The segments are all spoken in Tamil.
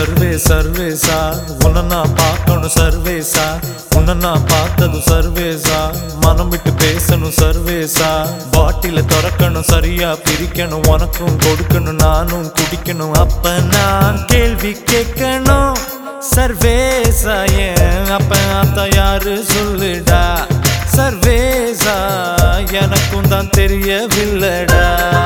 சர்வே சர்வேசா உன்னை நான் பார்க்கணும் சர்வேசா உன்னை நான் பார்த்ததும் சர்வேசா மனம் விட்டு பேசணும் சர்வேசா பாட்டில திறக்கணும் சரியா பிரிக்கணும் உனக்கும் கொடுக்கணும் நானும் குடிக்கணும் அப்ப நான் கேள்வி கேட்கணும் சர்வேசா ஏன் அப்ப அத்த யாரு சொல்லுடா சர்வேசா எனக்கும் தான் தெரியவில்லடா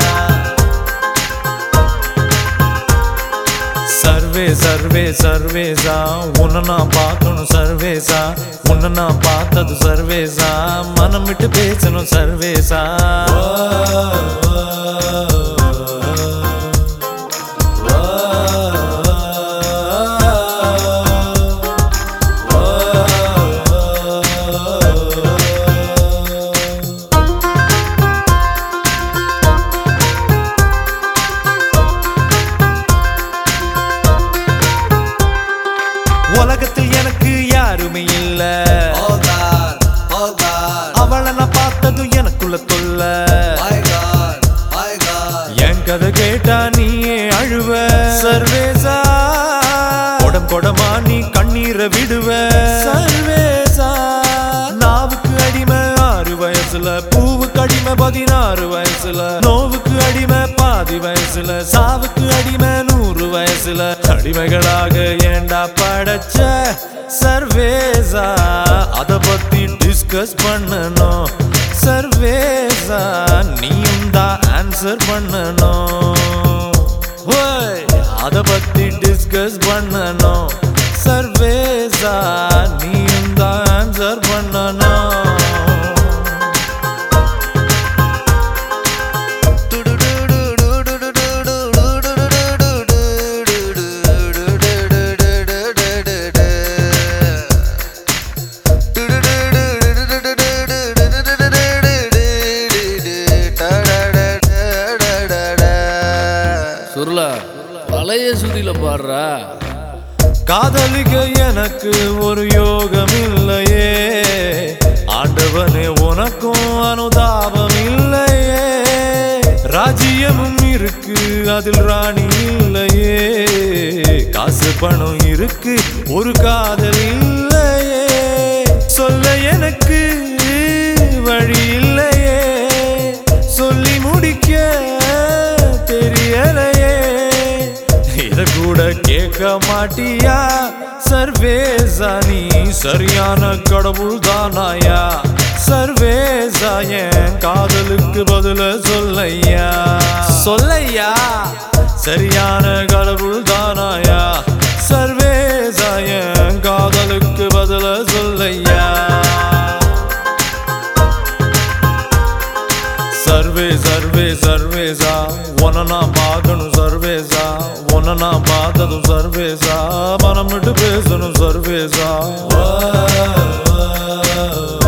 சர்வே சர்வே சர்வேசா உன்னை நான் பார்க்கணும் சர்வேசா உன்னை நான் பார்த்தது சர்வேசா மனம் விட்டு பேசணும் சர்வேசா உலகத்தில் எனக்கு யாருமே இல்ல Oh God, oh God, அவளை நான் பார்த்ததும் எனக்குள்ள தொல்ல my God, my God. என் கதை கேட்டா நீயே அழுவ சர்வேசா கொடம் கொடமா நீ கண்ணீரை விடுவ சர்வேசா நாவுக்கு அடிமை ஆறு வயசுல பூவுக்கு அடிமை பதினாறு வயசுல நோவுக்கு அடிமை பாதி வயசுல சாவுக்கு அடிமை நூறு வயசுல அடிமைகளாக ஏண்டா படைச்ச சர்வேசா அத பத்தி டிஸ்கஸ் பண்ணணும் சர்வேசா நீயும் தான் ஆன்சர் பண்ணணும் ஓய், அத பத்தி டிஸ்கஸ் பண்ணணும் சர்வேசா நீயும் தான் ஆன்சர் பண்ணணும் சுருளா பழைய சுதியில பாடுறா காதலிக்க எனக்கு ஒரு யோகம் இல்லையே ஆண்டவனே உனக்கும் அனுதாபம் இல்லையே ராஜ்யமும் இருக்கு அதில் ராணி இல்லையே காசு பணம் இருக்கு ஒரு காதல் இல்லையே சொல்ல எனக்கு வழி இல்லையே சொல்லி முடிக்க தெரியலையே இத கூட கேட்க மாட்டியா சர்வேசா நீ சரியான கடவுள் தானாயா சர்வேசா என் காதலுக்கு பதில சொல்லையா சொல்லையா சரியான கடவுள் தானாயா சர்வேசா என் காதலுக்கு பதில சொல்லையா சர்வே சர்வே சர்வேசா உன்னை நான் பார்க்கணும் சர்வேசா உன்னை நான் பார்த்ததும் சர்வேசா மனம் விட்டு பேசணும் சர்வேசா